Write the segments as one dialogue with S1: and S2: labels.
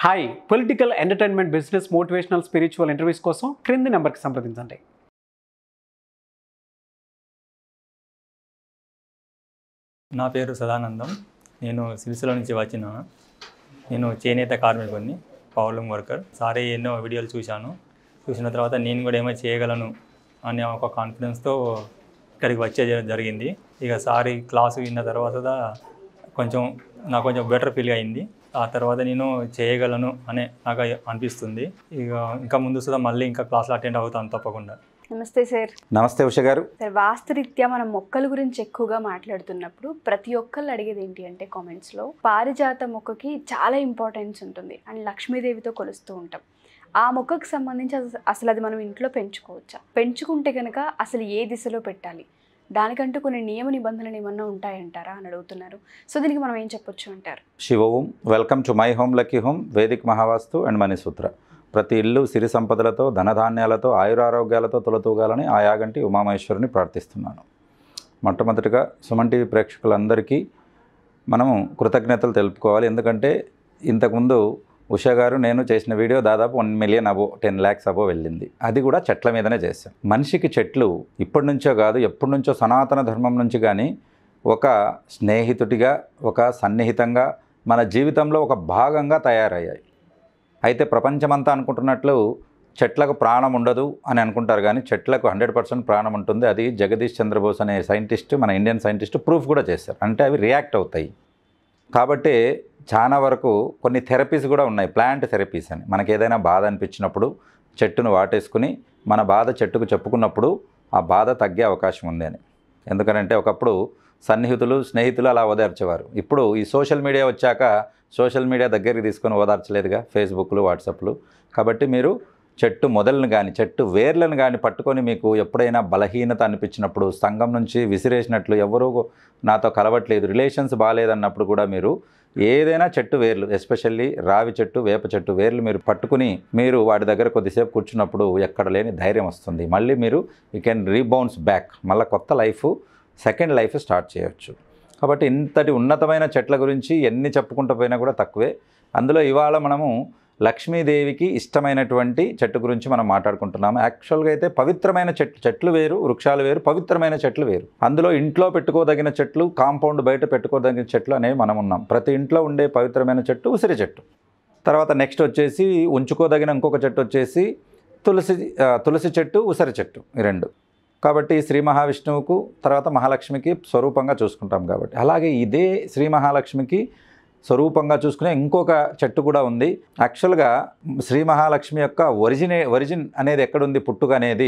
S1: Hi political entertainment business motivational spiritual interviews కోసం క్రింది నెంబర్కి సంప్రదించండి
S2: నా పేరు సదానందం నేను సిరిసిల్ల నుంచి వచ్చిన నేను చేనేత కార్మికుడిని పవర్లూమ్ వర్కర్ సారీ ఎన్నో వీడియోలు చూశాను చూసిన తర్వాత నేను కూడా ఏమో చేయగలను అనే ఒక కాన్ఫిడెన్స్తో ఇక్కడికి వచ్చే జ- జరిగింది ఇక సారీ క్లాసు విన్న తర్వాత కొంచెం నాకు కొంచెం బెటర్ ఫీల్ అయింది ఆ తర్వాత నేను చేయగలను అనే నాకు అనిపిస్తుంది ఇక ఇంకా ముందు సుధా మళ్ళీ ఇంకా క్లాసులు అటెండ్ అవుతాను తప్పకుండా
S3: నమస్తే సార్
S4: నమస్తే ఉష గారు
S3: సార్ వాస్తురీత్యా మనం మొక్కల గురించి ఎక్కువగా మాట్లాడుతున్నప్పుడు ప్రతి ఒక్కళ్ళు అడిగేది ఏంటి అంటే కామెంట్స్లో పారిజాత మొక్కకి చాలా ఇంపార్టెన్స్ ఉంటుంది అండ్ లక్ష్మీదేవితో కొలుస్తూ ఉంటాం ఆ మొక్కకు సంబంధించి అస- అసలు అది మనం ఇంట్లో పెంచుకోవచ్చా పెంచుకుంటే కనుక అసలు ఏ దిశలో పెట్టాలి దానికంటూ కొన్ని నియమ నిబంధనలు ఏమన్నా ఉంటాయంటారా అని అడుగుతున్నారు సో దీనికి మనం ఏం చెప్పొచ్చు అంటారు
S4: Shiva Om welcome to my home lucky home Vedic Mahavastu and Manisutra ప్రతి ఇల్లు సిరి సంపదలతో ధనధాన్యాలతో ఆయురారోగ్యాలతో తొలతూగాలని ఆ యాగంటి ఉమామహేశ్వరుని ప్రార్థిస్తున్నాను మొట్టమొదటిగా సుమన్ టీవీ ప్రేక్షకులందరికీ మనము కృతజ్ఞతలు తెలుపుకోవాలి ఎందుకంటే ఇంతకుముందు ఉషా గారు నేను చేసిన వీడియో దాదాపు one million above ten lakhs above వెళ్ళింది అది కూడా చెట్ల మీదనే చేశాం మనిషికి చెట్లు ఇప్పటి నుంచో కాదు ఎప్పటి నుంచో సనాతన ధర్మం నుంచి కానీ ఒక స్నేహితుడిగా ఒక సన్నిహితంగా మన జీవితంలో ఒక భాగంగా తయారయ్యాయి అయితే ప్రపంచమంతా అనుకుంటున్నట్లు చెట్లకు ప్రాణం ఉండదు అని అనుకుంటారు కానీ చెట్లకు హండ్రెడ్ పర్సెంట్ ప్రాణం ఉంటుంది అది జగదీష్ చంద్రబోస్ అనే సైంటిస్ట్ మన ఇండియన్ సైంటిస్ట్ ప్రూఫ్ కూడా చేశారు అంటే అవి రియాక్ట్ అవుతాయి కాబట్టి చాలా వరకు కొన్ని థెరపీస్ కూడా ఉన్నాయి ప్లాంట్ థెరపీస్ అని మనకి ఏదైనా బాధ అనిపించినప్పుడు చెట్టును వాటేసుకుని మన బాధ చెట్టుకు చెప్పుకున్నప్పుడు ఆ బాధ తగ్గే అవకాశం ఉంది అని ఎందుకనంటే ఒకప్పుడు సన్నిహితులు స్నేహితులు అలా ఓదార్చేవారు ఇప్పుడు ఈ సోషల్ మీడియా వచ్చాక సోషల్ మీడియా దగ్గరికి తీసుకొని ఓదార్చలేదుగా ఫేస్బుక్లు వాట్సాప్లు కాబట్టి మీరు చెట్టు మొదలను కానీ చెట్టు వేర్లను కానీ పట్టుకొని మీకు ఎప్పుడైనా బలహీనత అనిపించినప్పుడు సంఘం నుంచి విసిరేసినట్లు ఎవరూ నాతో కలవట్లేదు రిలేషన్స్ బాగాలేదన్నప్పుడు కూడా మీరు ఏదైనా చెట్టు వేర్లు ఎస్పెషల్లీ రావి చెట్టు వేప చెట్టు వేర్లు మీరు పట్టుకుని మీరు వాటి దగ్గర కొద్దిసేపు కూర్చున్నప్పుడు ఎక్కడ లేని ధైర్యం వస్తుంది మళ్ళీ మీరు యూ కెన్ రీబౌన్స్ బ్యాక్ మళ్ళీ కొత్త లైఫ్ సెకండ్ లైఫ్ స్టార్ట్ చేయొచ్చు కాబట్టి ఇంతటి ఉన్నతమైన చెట్ల గురించి ఎన్ని చెప్పుకుంటూ పోయినా కూడా తక్కువే అందులో ఇవాళ మనము లక్ష్మీదేవికి ఇష్టమైనటువంటి చెట్టు గురించి మనం మాట్లాడుకుంటున్నాము యాక్చువల్గా అయితే పవిత్రమైన చెట్లు చెట్లు వేరు వృక్షాలు వేరు పవిత్రమైన చెట్లు వేరు అందులో ఇంట్లో పెట్టుకోదగిన చెట్లు కాంపౌండ్ బయట పెట్టుకోదగిన చెట్లు అనేవి మనం ఉన్నాం ప్రతి ఇంట్లో ఉండే పవిత్రమైన చెట్టు ఉసిరి చెట్టు తర్వాత నెక్స్ట్ వచ్చేసి ఉంచుకోదగిన ఇంకొక చెట్టు వచ్చేసి తులసి ఆ, తులసి చెట్టు ఉసిరి చెట్టు ఈ రెండు కాబట్టి శ్రీ మహావిష్ణువుకు తర్వాత మహాలక్ష్మికి స్వరూపంగా చూసుకుంటాం కాబట్టి అలాగే ఇదే శ్రీ మహాలక్ష్మికి స్వరూపంగా చూసుకునే ఇంకొక చెట్టు కూడా ఉంది యాక్చువల్గా శ్రీ మహాలక్ష్మి యొక్క ఒరిజినే ఒరిజిన్ అనేది ఎక్కడుంది పుట్టుక అనేది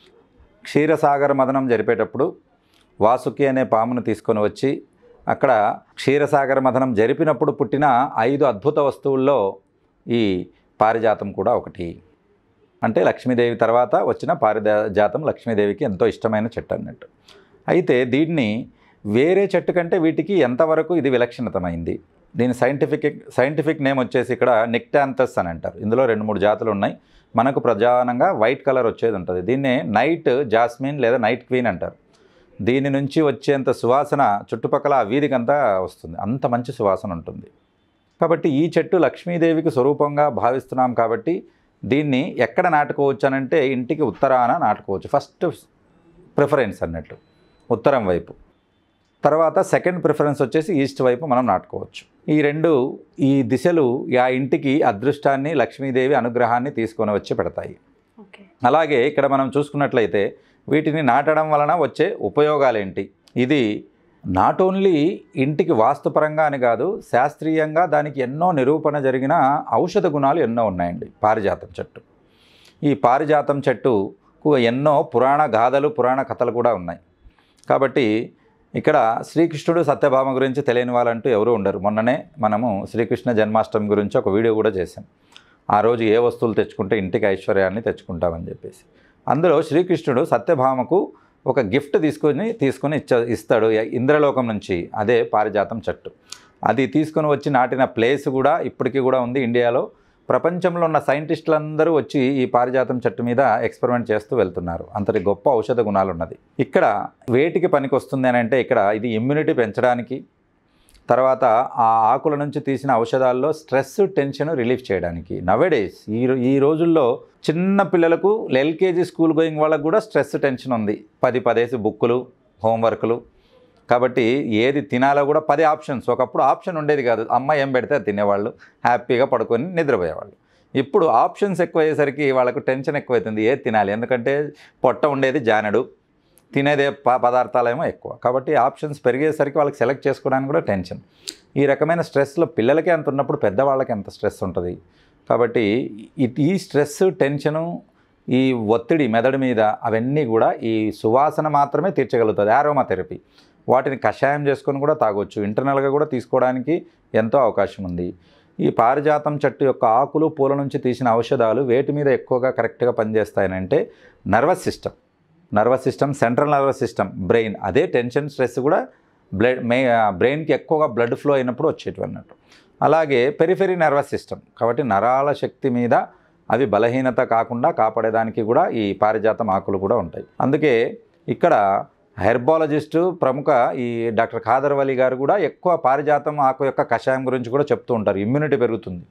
S4: క్షీరసాగర మదనం జరిపేటప్పుడు వాసుకి అనే పామును తీసుకొని వచ్చి అక్కడ క్షీరసాగర మదనం జరిపినప్పుడు పుట్టిన ఐదు అద్భుత వస్తువుల్లో ఈ పారిజాతం కూడా ఒకటి అంటే లక్ష్మీదేవి తర్వాత వచ్చిన పారిజాతం లక్ష్మీదేవికి ఎంతో ఇష్టమైన చెట్టు అన్నట్టు అయితే దీన్ని వేరే చెట్టు కంటే వీటికి ఎంతవరకు ఇది విలక్షణతమైంది దీని సైంటిఫిక్ సైంటిఫిక్ నేమ్ వచ్చేసి ఇక్కడ నిక్టాంతస్ అని అంటారు ఇందులో రెండు మూడు జాతులు ఉన్నాయి మనకు ప్రధానంగా వైట్ కలర్ వచ్చేది ఉంటుంది దీన్నే నైట్ జాస్మిన్ లేదా నైట్ క్వీన్ అంటారు దీని నుంచి వచ్చేంత సువాసన చుట్టుపక్కల ఆ వీధికంతా వస్తుంది అంత మంచి సువాసన ఉంటుంది కాబట్టి ఈ చెట్టు లక్ష్మీదేవికి స్వరూపంగా భావిస్తున్నాం కాబట్టి దీన్ని ఎక్కడ నాటుకోవచ్చు అని అంటే ఇంటికి ఉత్తరాన నాటుకోవచ్చు ఫస్ట్ ప్రిఫరెన్స్ అన్నట్టు ఉత్తరం వైపు తర్వాత సెకండ్ ప్రిఫరెన్స్ వచ్చేసి ఈస్ట్ వైపు మనం నాటుకోవచ్చు ఈ రెండు ఈ దిశలు ఆ ఇంటికి అదృష్టాన్ని లక్ష్మీదేవి అనుగ్రహాన్ని తీసుకొని వచ్చి పెడతాయి
S3: ఓకే
S4: అలాగే ఇక్కడ మనం చూసుకున్నట్లయితే వీటిని నాటడం వలన వచ్చే ఉపయోగాలేంటి ఇది నాట్ ఓన్లీ ఇంటికి వాస్తుపరంగా అని కాదు శాస్త్రీయంగా దానికి ఎన్నో నిరూపణ జరిగిన ఔషధ గుణాలు ఎన్నో ఉన్నాయండి పారిజాతం చెట్టు ఈ పారిజాతం చెట్టుకు ఎన్నో పురాణ గాథలు పురాణ కథలు కూడా ఉన్నాయి కాబట్టి ఇక్కడ శ్రీకృష్ణుడు సత్యభామ గురించి తెలియని వాళ్ళంటూ ఎవరు ఉండరు మొన్ననే మనము శ్రీకృష్ణ జన్మాష్టమి గురించి ఒక వీడియో కూడా చేశాం ఆ రోజు ఏ వస్తువులు తెచ్చుకుంటే ఇంటికి ఐశ్వర్యాన్ని తెచ్చుకుంటామని చెప్పేసి అందులో శ్రీకృష్ణుడు సత్యభామకు ఒక గిఫ్ట్ తీసుకొని తీసుకొని ఇచ్చ ఇస్తాడు ఇంద్రలోకం నుంచి అదే పారిజాతం చెట్టు అది తీసుకొని వచ్చి నాటిన ప్లేస్ కూడా ఇప్పటికీ కూడా ఉంది ఇండియాలో ప్రపంచంలో ఉన్న సైంటిస్టులందరూ వచ్చి ఈ పారిజాతం చెట్టు మీద ఎక్స్పెరిమెంట్ చేస్తూ వెళ్తున్నారు అంతటి గొప్ప ఔషధ గుణాలు ఉన్నది ఇక్కడ వేటికి పనికి వస్తుంది అని అంటే ఇక్కడ ఇది ఇమ్యూనిటీ పెంచడానికి తర్వాత ఆ ఆకుల నుంచి తీసిన ఔషధాల్లో స్ట్రెస్ టెన్షన్ రిలీఫ్ చేయడానికి నవడేస్ ఈ రో- ఈ రోజుల్లో చిన్న పిల్లలకు ఎల్కేజీ స్కూల్ గోయింగ్ వాళ్ళకు కూడా స్ట్రెస్ టెన్షన్ ఉంది పది పదేసి బుక్కులు హోంవర్క్లు కాబట్టి ఏది తినాలో కూడా పది ఆప్షన్స్ ఒకప్పుడు ఆప్షన్ ఉండేది కాదు అమ్మ ఏం పెడితే అది తినేవాళ్ళు హ్యాపీగా పడుకొని నిద్రపోయేవాళ్ళు ఇప్పుడు ఆప్షన్స్ ఎక్కువయ్యేసరికి వాళ్ళకు టెన్షన్ ఎక్కువవుతుంది ఏది తినాలి ఎందుకంటే పొట్ట ఉండేది జానడు తినేదే ప పదార్థాలేమో ఎక్కువ కాబట్టి ఆప్షన్స్ పెరిగేసరికి వాళ్ళకి సెలెక్ట్ చేసుకోవడానికి కూడా టెన్షన్ ఈ రకమైన స్ట్రెస్లో పిల్లలకే అంత ఉన్నప్పుడు పెద్దవాళ్ళకి ఎంత స్ట్రెస్ ఉంటుంది కాబట్టి ఈ- ఈ స్ట్రెస్ టెన్షను ఈ ఒత్తిడి మెదడు మీద అవన్నీ కూడా ఈ సువాసన మాత్రమే తీర్చగలుగుతుంది ఆరోమా థెరపీ వాటిని కషాయం చేసుకొని కూడా తాగొచ్చు ఇంటర్నల్గా కూడా తీసుకోవడానికి ఎంతో అవకాశం ఉంది ఈ పారిజాతం చెట్టు యొక్క ఆకులు పూల నుంచి తీసిన ఔషధాలు వేటి మీద ఎక్కువగా కరెక్ట్గా పనిచేస్తాయనంటే nervous system nervous system central nervous system brain అదే టెన్షన్ స్ట్రెస్ కూడా బ్లడ్ మే బ్రెయిన్కి ఎక్కువగా బ్లడ్ ఫ్లో అయినప్పుడు వచ్చేటివి అన్నట్టు అలాగే పెరిఫెరీ నర్వస్ సిస్టమ్ కాబట్టి నరాల శక్తి మీద అవి బలహీనత కాకుండా కాపాడేదానికి కూడా ఈ పారిజాతం ఆకులు కూడా ఉంటాయి అందుకే ఇక్కడ హెర్బాలజిస్టు ప్రముఖ ఈ డాక్టర్ ఖాదర్ వలి గారు కూడా ఎక్కువ పారిజాతం ఆకు యొక్క కషాయం గురించి కూడా చెప్తూ ఉంటారు ఇమ్యూనిటీ పెరుగుతుంది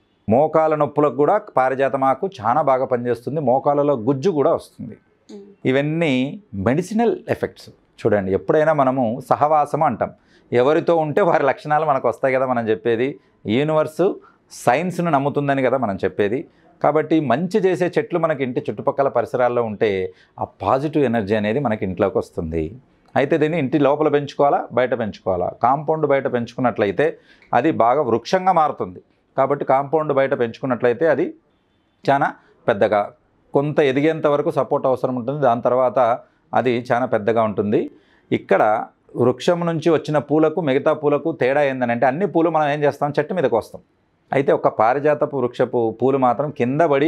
S4: మోకాల నొప్పులకు కూడా పారిజాతం ఆకు చాలా బాగా పనిచేస్తుంది మోకాలలో గుజ్జు కూడా వస్తుంది
S3: మ్మ్.
S4: ఇవన్నీ మెడిసినల్ ఎఫెక్ట్స్ చూడండి ఎప్పుడైనా మనము సహవాసం అంటాం ఎవరితో ఉంటే వారి లక్షణాలు మనకు వస్తాయి కదా మనం చెప్పేది యూనివర్సు సైన్స్ను నమ్ముతుందని కదా మనం చెప్పేది కాబట్టి మంచి చేసే చెట్లు మనకి ఇంటి చుట్టుపక్కల పరిసరాల్లో ఉంటే ఆ పాజిటివ్ ఎనర్జీ అనేది మనకి ఇంట్లోకి వస్తుంది అయితే దీన్ని ఇంటి లోపల పెంచుకోవాలా బయట పెంచుకోవాలా కాంపౌండ్ బయట పెంచుకున్నట్లయితే అది బాగా వృక్షంగా మారుతుంది కాబట్టి కాంపౌండ్ బయట పెంచుకున్నట్లయితే అది చాలా పెద్దగా కొంత ఎదిగేంత వరకు సపోర్ట్ అవసరం ఉంటుంది దాని తర్వాత అది చాలా పెద్దగా ఉంటుంది ఇక్కడ వృక్షం నుంచి వచ్చిన పూలకు మిగతా పూలకు తేడా ఏంటంటే అన్ని పూలు మనం ఏం చేస్తాం చెట్టు మీదకి వస్తాం అయితే ఒక పారిజాతపు వృక్షపు పూలు మాత్రం కింద పడి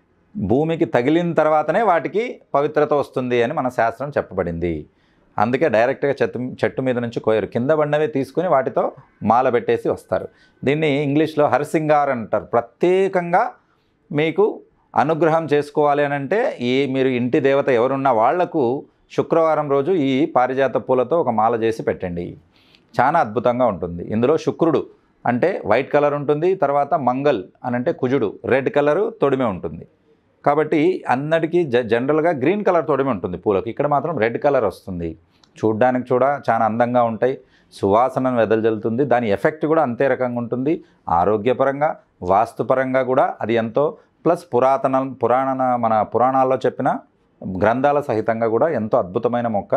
S4: భూమికి తగిలిన తర్వాతనే వాటికి పవిత్రత వస్తుంది అని మన శాస్త్రం చెప్పబడింది అందుకే డైరెక్ట్గా చెట్టు చెట్టు మీద నుంచి కోయరు కింద పడినవే తీసుకుని వాటితో మాల పెట్టేసి వస్తారు దీన్ని ఇంగ్లీష్లో హర్సింగార్ అంటారు ప్రత్యేకంగా మీకు అనుగ్రహం చేసుకోవాలి అని అంటే ఈ మీరు ఇంటి దేవత ఎవరున్న వాళ్లకు శుక్రవారం రోజు ఈ పారిజాత పూలతో ఒక మాల చేసి పెట్టండి చాలా అద్భుతంగా ఉంటుంది ఇందులో శుక్రుడు అంటే వైట్ కలర్ ఉంటుంది తర్వాత మంగల్ అని అంటే కుజుడు రెడ్ కలరు తొడిమే ఉంటుంది కాబట్టి అన్నటికీ జ జనరల్గా గ్రీన్ కలర్ తోడమే ఉంటుంది పూలకు ఇక్కడ మాత్రం రెడ్ కలర్ వస్తుంది చూడ్డానికి చూడ చాలా అందంగా ఉంటాయి సువాసనను వెదజల్లుతుంది దాని ఎఫెక్ట్ కూడా అంతే రకంగా ఉంటుంది ఆరోగ్యపరంగా వాస్తుపరంగా కూడా అది ఎంతో ప్లస్ పురాతన పురాణ మన పురాణాల్లో చెప్పిన గ్రంథాల సహితంగా కూడా ఎంతో అద్భుతమైన మొక్క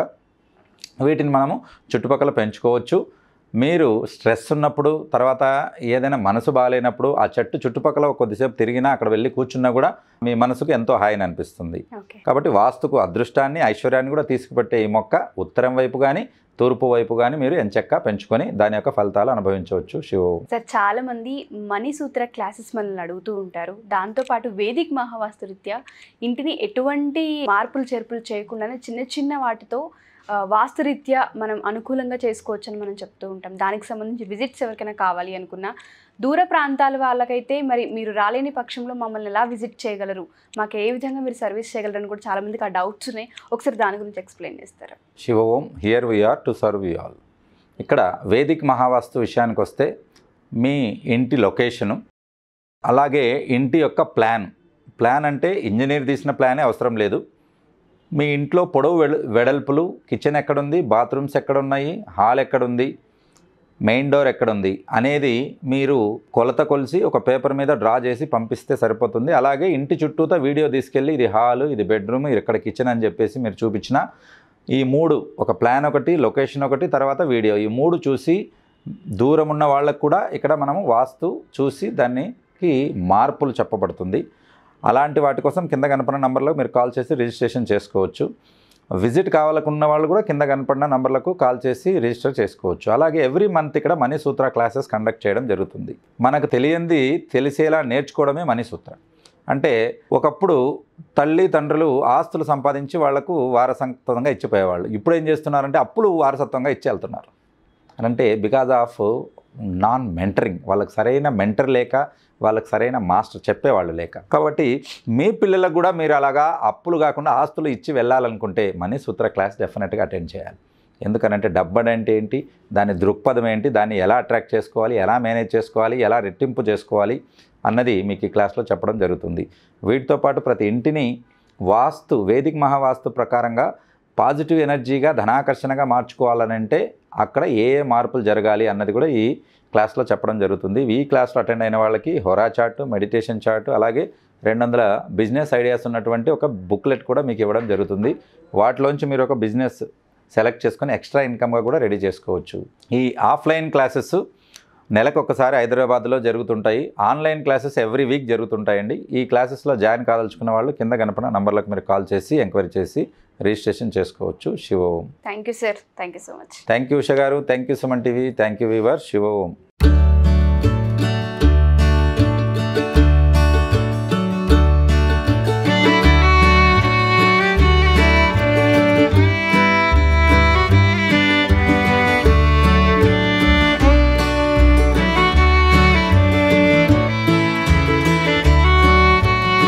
S4: వీటిని మనము చుట్టుపక్కల పెంచుకోవచ్చు మీరు స్ట్రెస్ ఉన్నప్పుడు తర్వాత ఏదైనా మనసు బాగాలేనప్పుడు ఆ చెట్టు చుట్టుపక్కల కొద్దిసేపు తిరిగినా అక్కడ వెళ్ళి కూర్చున్నా కూడా మీ మనసుకు ఎంతో హాయిని అనిపిస్తుంది
S3: ఓకే
S4: కాబట్టి వాస్తుకు అదృష్టాన్ని ఐశ్వర్యాన్ని కూడా తీసుకుపెట్టే ఈ మొక్క ఉత్తరం వైపు కానీ తూర్పు వైపు కానీ మీరు ఎంచక్క పెంచుకొని దాని యొక్క ఫలితాలు అనుభవించవచ్చు శివ
S3: సార్ చాలా మంది మనీ సూత్ర క్లాసెస్ మనల్ని అడుగుతూ ఉంటారు దాంతోపాటు వేదిక్ మహావాస్తు రీత్యా ఇంటిని ఎటువంటి మార్పులు చేర్పులు చేయకుండానే చిన్న చిన్న వాటితో ఆ, వాస్తురీత్యా మనం అనుకూలంగా చేసుకోవచ్చు అని మనం చెప్తూ ఉంటాం దానికి సంబంధించి విజిట్స్ ఎవరికైనా కావాలి అనుకున్నా దూర ప్రాంతాల వాళ్ళకైతే మరి మీరు రాలేని పక్షంలో మమ్మల్ని ఎలా విజిట్ చేయగలరు మాకు ఏ విధంగా మీరు సర్వీస్ చేయగలరు అని కూడా చాలా మందికి ఆ డౌట్స్ ఉన్నాయి ఒకసారి దాని గురించి ఎక్స్ప్లెయిన్ చేస్తారు
S4: Shiva Om here we're to serve you all ఇక్కడ వేదిక్ మహావాస్తు విషయానికి వస్తే మీ ఇంటి లొకేషను అలాగే ఇంటి యొక్క ప్లాన్ ప్లాన్ అంటే ఇంజనీర్ తీసిన ప్లానే అవసరం లేదు మీ ఇంట్లో పొడవు వెడ వెడల్పులు కిచెన్ ఎక్కడుంది బాత్రూమ్స్ ఎక్కడున్నాయి హాల్ ఎక్కడుంది మెయిన్ డోర్ ఎక్కడుంది అనేది మీరు కొలత కొలిసి ఒక పేపర్ మీద డ్రా చేసి పంపిస్తే సరిపోతుంది అలాగే ఇంటి చుట్టూతో వీడియో తీసుకెళ్ళి ఇది హాలు ఇది బెడ్రూమ్ ఇది ఇక్కడ కిచెన్ అని చెప్పేసి మీరు చూపించిన ఈ మూడు ఒక ప్లాన్ ఒకటి లొకేషన్ ఒకటి తర్వాత వీడియో ఈ మూడు చూసి దూరం ఉన్న వాళ్ళకు కూడా ఇక్కడ మనము వాస్తు చూసి దానికి మార్పులు చెప్పబడుతుంది అలాంటి వాటి కోసం కింద కనపడిన నంబర్లో మీరు కాల్ చేసి రిజిస్ట్రేషన్ చేసుకోవచ్చు విజిట్ కావాలనుకున్న వాళ్ళు కూడా కింద కనపడిన నంబర్లకు కాల్ చేసి రిజిస్టర్ చేసుకోవచ్చు అలాగే ఎవ్రీ మంత్ ఇక్కడ మనీ సూత్ర క్లాసెస్ కండక్ట్ చేయడం జరుగుతుంది మనకు తెలియంది తెలిసేలా నేర్చుకోవడమే మనీ సూత్ర అంటే ఒకప్పుడు తల్లి తండ్రులు ఆస్తులు సంపాదించి వాళ్లకు వారసత్వంగా ఇచ్చిపోయేవాళ్ళు ఇప్పుడు ఏం చేస్తున్నారంటే అప్పులు వారసత్వంగా ఇచ్చి వెళ్తున్నారు అని అంటే బికాజ్ ఆఫ్ నాన్ మెంటరింగ్ వాళ్ళకి సరైన మెంటర్ లేక వాళ్ళకి సరైన మాస్టర్ చెప్పేవాళ్ళు లేక కాబట్టి మీ పిల్లలకు కూడా మీరు అలాగా అప్పులు కాకుండా ఆస్తులు ఇచ్చి వెళ్ళాలనుకుంటే మనీ సూత్ర క్లాస్ డెఫినెట్గా అటెండ్ చేయాలి ఎందుకనంటే డబ్బు అంటే ఏంటి దాని దృక్పథం ఏంటి దాన్ని ఎలా అట్రాక్ట్ చేసుకోవాలి ఎలా మేనేజ్ చేసుకోవాలి ఎలా రెట్టింపు చేసుకోవాలి అన్నది మీకు ఈ క్లాస్లో చెప్పడం జరుగుతుంది వీటితో పాటు ప్రతి ఇంటిని వాస్తు వేదిక మహావాస్తు ప్రకారంగా పాజిటివ్ ఎనర్జీగా ధనాకర్షణగా మార్చుకోవాలనంటే అక్కడ ఏ ఏ మార్పులు జరగాలి అన్నది కూడా ఈ క్లాస్లో చెప్పడం జరుగుతుంది ఈ క్లాస్లో అటెండ్ అయిన వాళ్ళకి హొరా చార్ట్ మెడిటేషన్ చార్ట్ అలాగే రెండు వందల బిజినెస్ ఐడియాస్ ఉన్నటువంటి ఒక బుక్లెట్ కూడా మీకు ఇవ్వడం జరుగుతుంది వాటిలోంచి మీరు ఒక బిజినెస్ సెలెక్ట్ చేసుకొని ఎక్స్ట్రా ఇన్కమ్గా కూడా రెడీ చేసుకోవచ్చు ఈ ఆఫ్లైన్ క్లాసెస్ నెలకు ఒకసారి హైదరాబాద్లో జరుగుతుంటాయి ఆన్లైన్ క్లాసెస్ ఎవ్రీ వీక్ జరుగుతుంటాయండి ఈ క్లాసెస్లో జాయిన్ కాదలుచుకున్న వాళ్ళు కింద కనపడిన నంబర్లకు మీరు కాల్ చేసి ఎంక్వైరీ చేసి రిజిస్ట్రేషన్ చేసుకోవచ్చు Shiva Om
S3: thank you sir thank you so much
S4: thank you Usha garu thank you Suman TV thank you viewer Shiva Om